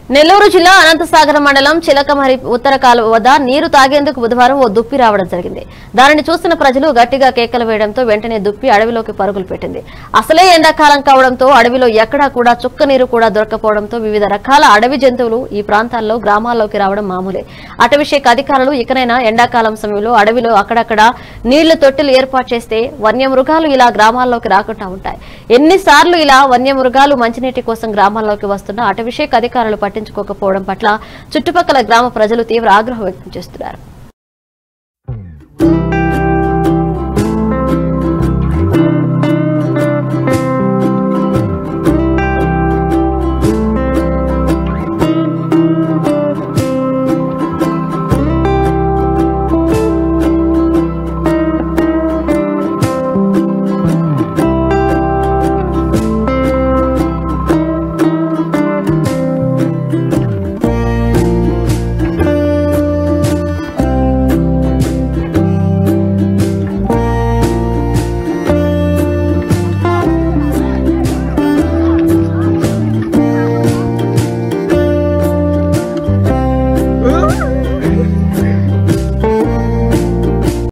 నెల్లూరు జిల్లా అనంతసాగరం మండలం చిలకమరి ఉత్తర కాలువ వద్ద నీరు తాగేందుకు బుధవారం ఓ దుప్పి రావడం జరిగింది దానిని చూసిన ప్రజలు గట్టిగా కేకలు వేయడంతో వెంటనే దుప్పి అడవిలోకి పరుగులు పెట్టింది అసలే ఎండాకాలం కావడంతో అడవిలో ఎక్కడా కూడా చుక్క నీరు కూడా దొరకపోవడంతో వివిధ రకాల అడవి జంతువులు ఈ ప్రాంతాల్లో గ్రామాల్లోకి రావడం మామూలే అటవీ శాఖ అధికారులు ఇకనైనా ఎండాకాలం సమయంలో అడవిలో అక్కడక్కడ నీళ్ల తొట్టెలు ఏర్పాటు చేస్తే వన్యమృగాలు ఇలా గ్రామాల్లోకి రాకుండా ఉంటాయి ఎన్నిసార్లు ఇలా వన్యమృగాలు మంచినీటి కోసం గ్రామాల్లోకి వస్తున్నా అటవీ శాఖ అధికారులు పట్టించుకోకపోవడం పట్ల చుట్టుపక్కల గ్రామ ప్రజలు తీవ్ర ఆగ్రహం వ్యక్తం చేస్తున్నారు